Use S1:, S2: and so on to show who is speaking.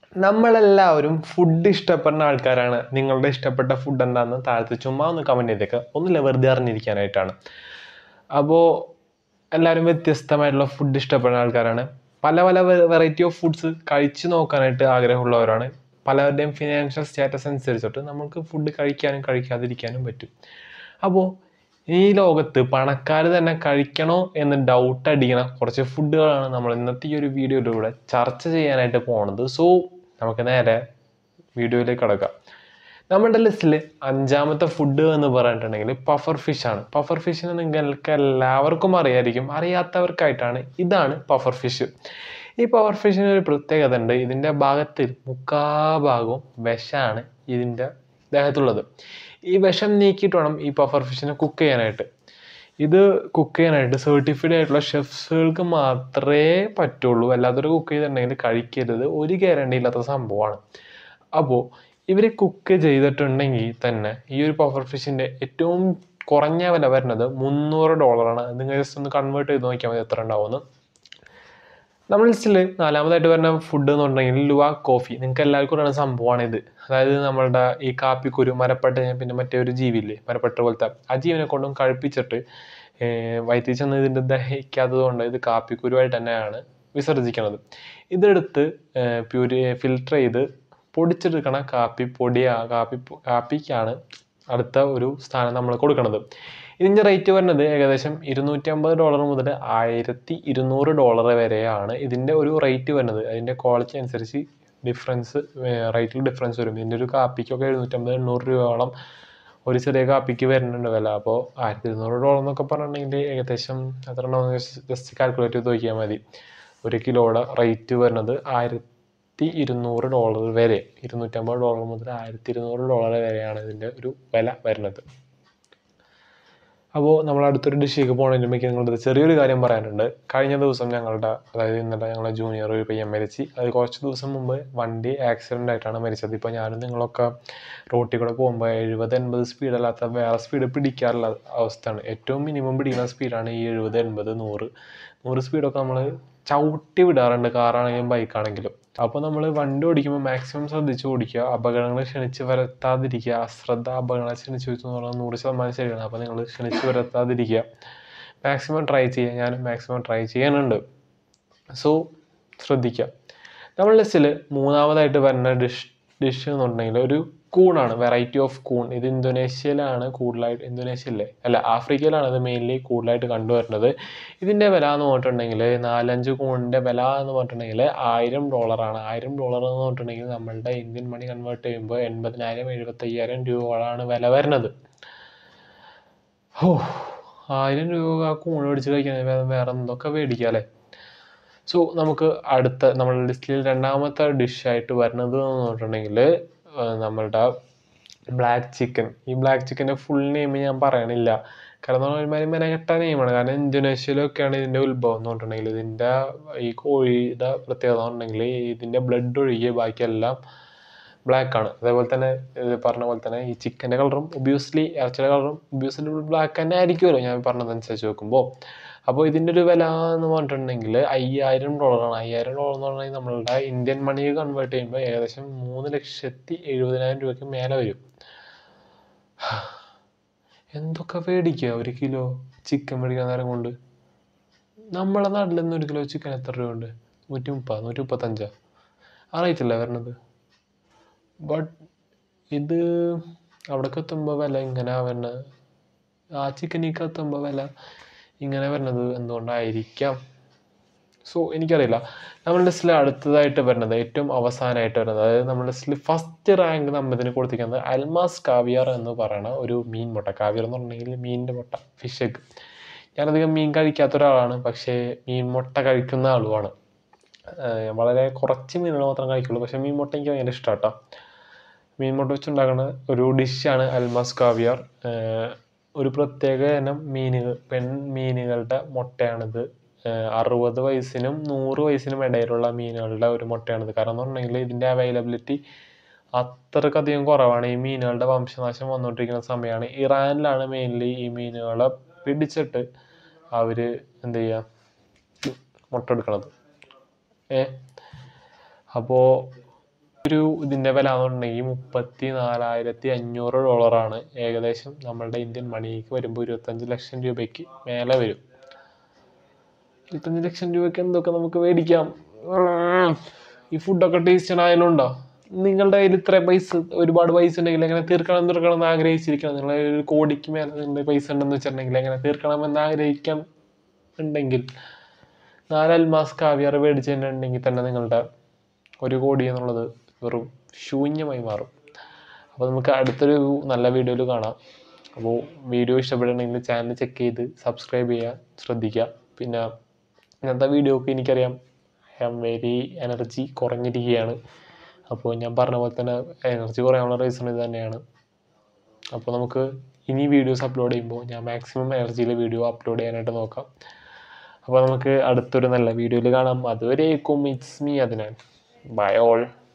S1: നമ്മളെല്ലാവരും ഫുഡ് ഇഷ്ടപ്പെടുന്ന ആൾക്കാരാണ് നിങ്ങളുടെ ഇഷ്ടപ്പെട്ട ഫുഡ് എന്താണെന്ന് താഴത്ത് ചുമ്മാ ഒന്ന് കമൻറ്റ് ചെയ്തേക്കുക ഒന്നുമില്ല വെറുതെ അറിഞ്ഞിരിക്കാനായിട്ടാണ് അപ്പോൾ എല്ലാവരും വ്യത്യസ്തമായിട്ടുള്ള ഫുഡ് ഇഷ്ടപ്പെടുന്ന ആൾക്കാരാണ് പല പല വെറൈറ്റി ഓഫ് ഫുഡ്സ് കഴിച്ചു നോക്കാനായിട്ട് ആഗ്രഹമുള്ളവരാണ് പലരുടെയും ഫിനാൻഷ്യൽ സ്റ്റാറ്റസ് അനുസരിച്ചിട്ട് നമുക്ക് ഫുഡ് കഴിക്കാനും കഴിക്കാതിരിക്കാനും പറ്റും അപ്പോൾ ഈ ലോകത്ത് പണക്കാർ തന്നെ കഴിക്കണോ എന്ന് ഡൗട്ട് അടിക്കണ കുറച്ച് ഫുഡുകളാണ് നമ്മൾ ഇന്നത്തെ ഈ ഒരു വീഡിയോയിലൂടെ ചർച്ച ചെയ്യാനായിട്ട് പോണത് സോ നമുക്ക് നേരെ വീഡിയോയിലേക്ക് കടക്കാം നമ്മുടെ ലിസ്റ്റിൽ അഞ്ചാമത്തെ ഫുഡ് എന്ന് പറഞ്ഞിട്ടുണ്ടെങ്കിൽ പഫർ ഫിഷ് ആണ് പഫർ ഫിഷിനെ നിങ്ങൾക്ക് എല്ലാവർക്കും അറിയായിരിക്കും അറിയാത്തവർക്കായിട്ടാണ് ഇതാണ് പഫർ ഫിഷ് ഈ പവർ ഫിഷിന് ഒരു പ്രത്യേകത ഉണ്ട് ഇതിൻ്റെ ഭാഗത്തിൽ മുക്കാ ഭാഗവും വിഷമാണ് ഇതിൻ്റെ ദേഹത്തുള്ളത് ഈ വിഷം നീക്കിയിട്ട് വേണം ഈ പഫർ ഫിഷിനെ കുക്ക് ചെയ്യാനായിട്ട് ഇത് കുക്ക് ചെയ്യാനായിട്ട് സർട്ടിഫൈഡ് ആയിട്ടുള്ള ഷെഫ്സുകൾക്ക് മാത്രമേ പറ്റുള്ളൂ അല്ലാത്തൊരു കുക്ക് ചെയ്തിട്ടുണ്ടെങ്കിൽ കഴിക്കരുത് ഒരു ഗ്യാരണ്ടി ഇല്ലാത്ത സംഭവമാണ് അപ്പോൾ ഇവർ കുക്ക് ചെയ്തിട്ടുണ്ടെങ്കിൽ തന്നെ ഈ ഒരു പഫർ ഫിഷിൻ്റെ ഏറ്റവും കുറഞ്ഞ വില വരുന്നത് മുന്നൂറ് ഡോളറാണ് നിങ്ങൾ ജസ്റ്റ് ഒന്ന് കൺവേർട്ട് ചെയ്ത് നോക്കിയാൽ മതി എത്ര ഉണ്ടാവുമെന്ന് നമ്മൾ ലിസ്റ്റിൽ നാലാമതായിട്ട് വരുന്ന ഫുഡ് എന്ന് പറഞ്ഞിട്ടുണ്ടെങ്കിൽ ലുവ കോഫി നിങ്ങൾക്ക് എല്ലാവർക്കും അറിയുന്ന സംഭവമാണ് ഇത് അതായത് നമ്മളുടെ ഈ കാപ്പിക്കുരു മരപ്പട്ട പിന്നെ മറ്റേ ഒരു ജീവില്ലേ മരപ്പട്ട പോലത്തെ ആ ജീവനെ കൊണ്ടും കഴിപ്പിച്ചിട്ട് വയറ്റിൽ ചെന്ന് ഇതിൻ്റെ ദഹിക്കാത്തത് കൊണ്ട് ഇത് കാപ്പിക്കുരുവായിട്ട് തന്നെയാണ് വിസർജിക്കുന്നത് ഇതെടുത്ത് പ്യൂരി ഫിൽട്ടർ ചെയ്ത് പൊടിച്ചെടുക്കണ കാപ്പി പൊടിയാ കാപ്പി കാപ്പിക്കാണ് അടുത്ത ഒരു സ്ഥാനം നമ്മൾ കൊടുക്കുന്നത് ഇതിൻ്റെ റേറ്റ് വരുന്നത് ഏകദേശം ഇരുന്നൂറ്റി അമ്പത് ഡോളർ മുതൽ ആയിരത്തി ഇരുന്നൂറ് ഡോളർ വരെയാണ് ഇതിൻ്റെ ഒരു റേറ്റ് വരുന്നത് അതിൻ്റെ ക്വാളിറ്റി അനുസരിച്ച് ഡിഫറൻസ് റേറ്റിൽ ഡിഫറൻസ് വരും ഇതിൻ്റെ ഒരു കാപ്പിക്കൊക്കെ എഴുന്നൂറ്റമ്പത് എണ്ണൂറ് രൂപയോളം ഒരു ചെറിയ കാപ്പിക്ക് വരുന്നുണ്ട് വില അപ്പോൾ ആയിരത്തി ഇരുന്നൂറ് ഡോളർ എന്നൊക്കെ പറഞ്ഞിട്ടുണ്ടെങ്കിൽ ഏകദേശം എത്ര ഉണ്ടാവും ജസ്റ്റ് കാൽക്കുലേറ്റ് ചെയ്ത് നോക്കിയാൽ മതി ഒരു കിലോയുടെ റേറ്റ് വരുന്നത് ആയിരത്തി ഇരുന്നൂറ് ഡോളർ വരെ ഇരുന്നൂറ്റമ്പത് ഡോളർ മുതൽ ആയിരത്തി ഇരുന്നൂറ് ഡോളർ വരെയാണ് ഇതിൻ്റെ ഒരു വില വരുന്നത് അപ്പോൾ നമ്മൾ അടുത്തൊരു ഡിഷിലേക്ക് പോകുന്നതിന് മുമ്പ് നിങ്ങളുടെ ചെറിയൊരു കാര്യം പറയാനുണ്ട് കഴിഞ്ഞ ദിവസം ഞങ്ങളുടെ അതായത് ഇന്നലെ ഞങ്ങളുടെ ജൂനിയർ ഒരു പയ്യൻ മരിച്ച് അത് കുറച്ച് ദിവസം മുമ്പ് വണ്ടി ആക്സിഡൻ്റ് ആയിട്ടാണ് മരിച്ചത് ഇപ്പോൾ ഞാനും നിങ്ങളൊക്കെ റോട്ടിൽ കൂടെ പോകുമ്പോൾ എഴുപത് എൺപത് സ്പീഡല്ലാത്ത വേറെ സ്പീഡ് പിടിക്കാറുള്ള അവസ്ഥയാണ് ഏറ്റവും മിനിമം പിടിക്കുന്ന സ്പീഡാണ് ഈ എഴുപത് എൺപത് നൂറ് നൂറ് സ്പീഡൊക്കെ നമ്മൾ ചവിട്ടി വിടാറുണ്ട് കാറാണെങ്കിലും ബൈക്കാണെങ്കിലും അപ്പോൾ നമ്മൾ വണ്ടി ഓടിക്കുമ്പോൾ മാക്സിമം ശ്രദ്ധിച്ച് ഓടിക്കുക അപകടങ്ങൾ ക്ഷണിച്ച് വരുത്താതിരിക്കുക അശ്രദ്ധ അപകടങ്ങൾ ക്ഷണിച്ച് വരുത്തുക എന്ന് പറഞ്ഞാൽ നൂറ് ശതമാനം ശരിയാണ് അപ്പോൾ നിങ്ങൾ ക്ഷണിച്ച് വരുത്താതിരിക്കുക മാക്സിമം ട്രൈ ചെയ്യുക ഞാൻ മാക്സിമം ട്രൈ ചെയ്യാനുണ്ട് സോ ശ്രദ്ധിക്കുക നമ്മൾ ലിസ്റ്റിൽ മൂന്നാമതായിട്ട് വരുന്ന ഡിഷ് ഡിഷ് എന്ന് പറഞ്ഞിട്ടുണ്ടെങ്കിൽ ഒരു കൂണാണ് വെറൈറ്റി ഓഫ് കൂൺ ഇത് ഇന്തോനേഷ്യയിലാണ് കൂടുതലായിട്ട് ഇന്തോനേഷ്യയിലെ അല്ല ആഫ്രിക്കയിലാണ് ഇത് മെയിൻലി കൂടുതലായിട്ട് കണ്ടുവരുന്നത് ഇതിൻ്റെ വില എന്ന് പറഞ്ഞിട്ടുണ്ടെങ്കിൽ നാലഞ്ച് കൂണിൻ്റെ വില എന്ന് പറഞ്ഞിട്ടുണ്ടെങ്കിൽ ആയിരം ഡോളറാണ് ആയിരം ഡോളർ എന്ന് പറഞ്ഞിട്ടുണ്ടെങ്കിൽ നമ്മളുടെ ഇന്ത്യൻ മണി കൺവേർട്ട് ചെയ്യുമ്പോൾ എൺപതിനായിരം എഴുപത്തയ്യായിരം രൂപകളാണ് വില വരുന്നത് ഓ ആയിരം രൂപ ആ കൂൺ മേടിച്ച് കഴിക്കാൻ വേറെ എന്തൊക്കെ മേടിക്കാം അല്ലേ സോ നമുക്ക് അടുത്ത നമ്മുടെ ലിസ്റ്റിൽ രണ്ടാമത്തെ ഡിഷായിട്ട് വരുന്നത് എന്ന് പറഞ്ഞിട്ടുണ്ടെങ്കിൽ നമ്മളുടെ ബ്ലാക്ക് ചിക്കൻ ഈ ബ്ലാക്ക് ചിക്കൻ്റെ ഫുൾ നെയിം ഞാൻ പറയണില്ല കാരണം ഒരുമാതിരി മെനകെട്ട നെയിമാണ് കാരണം ഇന്തോനേഷ്യയിലൊക്കെയാണ് ഇതിൻ്റെ ഉത്ഭവം എന്ന് പറഞ്ഞിട്ടുണ്ടെങ്കിൽ ഇതിൻ്റെ ഈ കോഴിയുടെ പ്രത്യേകത എന്ന് പറഞ്ഞിട്ടുണ്ടെങ്കിൽ ഇതിൻ്റെ ബ്ലഡ് ഒഴികെ ബാക്കിയെല്ലാം ബ്ലാക്ക് ആണ് അതേപോലെ തന്നെ ഇത് പറഞ്ഞ പോലെ തന്നെ ഈ ചിക്കൻ്റെ കളറും ഒബ്വിയസ്ലി ഇറച്ചിയുടെ കളറും ഒബ്വിയസ്ലി ബ്ലാക്ക് തന്നെ ആയിരിക്കുമല്ലോ ഞാൻ പറഞ്ഞതനുസരിച്ച് നോക്കുമ്പോൾ അപ്പോൾ ഇതിൻ്റെ ഒരു വില എന്ന് പറഞ്ഞിട്ടുണ്ടെങ്കിൽ അയ്യായിരം ഡോളറാണ് അയ്യായിരം ഡോളർ എന്ന് പറഞ്ഞാൽ നമ്മളുടെ ഇന്ത്യൻ മണി കൺവേർട്ട് ചെയ്യുമ്പോൾ ഏകദേശം മൂന്ന് ലക്ഷത്തി എഴുപതിനായിരം രൂപയ്ക്ക് മേലെ വരും എന്തൊക്കെ മേടിക്കുക ഒരു കിലോ ചിക്കൻ മേടിക്കാൻ നേരം കൊണ്ട് നമ്മളെ നാട്ടിൽ നിന്ന് ഒരു കിലോ ചിക്കൻ എത്ര രൂപ ഉണ്ട് നൂറ്റി മുപ്പത് നൂറ്റി മുപ്പത്തഞ്ചാ ആ റേറ്റല്ലേ വരണത് ബട്ട് ഇത് അവിടേക്ക് എത്തുമ്പോൾ വില ഇങ്ങനെ വരുന്നത് ആ ചിക്കനിക്ക് എത്തുമ്പോൾ വില ഇങ്ങനെ വരുന്നത് എന്തുകൊണ്ടായിരിക്കാം സോ എനിക്കറിയില്ല നമ്മുടെ ലിസ്റ്റിൽ അടുത്തതായിട്ട് വരുന്നത് ഏറ്റവും അവസാനമായിട്ട് വരുന്നത് അതായത് നമ്മുടെ ലിസ്റ്റിൽ ഫസ്റ്റ് റാങ്ക് നമ്മതിന് കൊടുത്തിരിക്കുന്നത് അൽമാസ് കാവിയർ എന്ന് പറയുന്ന ഒരു മീൻ മുട്ട കാവിയർ എന്ന് പറഞ്ഞിട്ടുണ്ടെങ്കിൽ മീനിൻ്റെ മുട്ട ഫിഷ് എഗ് ഞാനധികം മീൻ കഴിക്കാത്ത ഒരാളാണ് പക്ഷേ മീൻ മുട്ട കഴിക്കുന്ന ആളുമാണ് വളരെ കുറച്ച് മീനുകൾ മാത്രം കഴിക്കുള്ളൂ പക്ഷേ മീൻ മുട്ട എനിക്ക് ഭയങ്കര ഇഷ്ടമാണ് കേട്ടോ മീൻ മുട്ട വെച്ചുണ്ടാക്കുന്ന ഒരു ഡിഷാണ് അൽമാസ് കാവിയർ ഒരു പ്രത്യേക ഇനം മീനുകൾ പെൺ മീനുകളുടെ മുട്ടയാണിത് അറുപത് വയസ്സിനും നൂറ് വയസ്സിനും ഇടയിലുള്ള മീനുകളുടെ ഒരു മുട്ടയാണിത് കാരണം എന്ന് പറഞ്ഞിട്ടുണ്ടെങ്കിൽ ഇതിൻ്റെ അവൈലബിലിറ്റി അത്രക്കധികം കുറവാണ് ഈ മീനുകളുടെ വംശനാശം വന്നുകൊണ്ടിരിക്കുന്ന സമയമാണ് ഇറാനിലാണ് മെയിൻലി ഈ മീനുകളെ പിടിച്ചിട്ട് അവർ എന്ത് ചെയ്യുക മുട്ട എടുക്കണത് ഏ അപ്പോൾ ഒരു ഇതിൻ്റെ വില എന്നുണ്ടെങ്കിൽ മുപ്പത്തി നാലായിരത്തി അഞ്ഞൂറ് ഡോളറാണ് ഏകദേശം നമ്മളുടെ ഇന്ത്യൻ മണിക്ക് വരുമ്പോൾ ഇരുപത്തഞ്ച് ലക്ഷം രൂപയ്ക്ക് മേലെ വരും ഇരുപത്തഞ്ച് ലക്ഷം രൂപയ്ക്ക് എന്തൊക്കെ നമുക്ക് മേടിക്കാം ഈ ഫുഡൊക്കെ ടേസ്റ്റ് ആയാലുണ്ടോ നിങ്ങളുടെ കയ്യിൽ ഇത്ര പൈസ ഒരുപാട് പൈസ ഉണ്ടെങ്കിൽ എങ്ങനെ തീർക്കണം തീർക്കണം എന്ന് ആഗ്രഹിച്ചിരിക്കണം നിങ്ങളെ കയ്യിൽ ഒരു കോടിക്ക് മേലെ നിങ്ങളുടെ പൈസ ഉണ്ടെന്ന് വെച്ചിട്ടുണ്ടെങ്കിൽ എങ്ങനെ തീർക്കണം എന്ന് ആഗ്രഹിക്കാൻ ഉണ്ടെങ്കിൽ നാല് അൽമാസ് കാവിയർ മേടിച്ചിട്ടുണ്ടെങ്കിൽ തന്നെ നിങ്ങളുടെ ഒരു കോടി എന്നുള്ളത് വെറും ശൂന്യമായി മാറും അപ്പോൾ നമുക്ക് അടുത്തൊരു നല്ല വീഡിയോയിൽ കാണാം അപ്പോൾ വീഡിയോ ഇഷ്ടപ്പെടുന്നുണ്ടെങ്കിൽ ചാനൽ ചെക്ക് ചെയ്ത് സബ്സ്ക്രൈബ് ചെയ്യാൻ ശ്രദ്ധിക്കുക പിന്നെ ഇന്നത്തെ വീഡിയോക്ക് എനിക്കറിയാം ഐ ആം വെരി എനർജി കുറഞ്ഞിരിക്കുകയാണ് അപ്പോൾ ഞാൻ പറഞ്ഞ പോലെ തന്നെ എനർജി കുറയാനുള്ള റീസൺ ഇത് തന്നെയാണ് അപ്പോൾ നമുക്ക് ഇനി വീഡിയോസ് അപ്ലോഡ് ചെയ്യുമ്പോൾ ഞാൻ മാക്സിമം എനർജിയിൽ വീഡിയോ അപ്ലോഡ് ചെയ്യാനായിട്ട് നോക്കാം അപ്പോൾ നമുക്ക് അടുത്തൊരു നല്ല വീഡിയോയിൽ കാണാം അതുവരേക്കും ഇറ്റ്സ് മീ അതിനാൽ ബൈ ഓൾ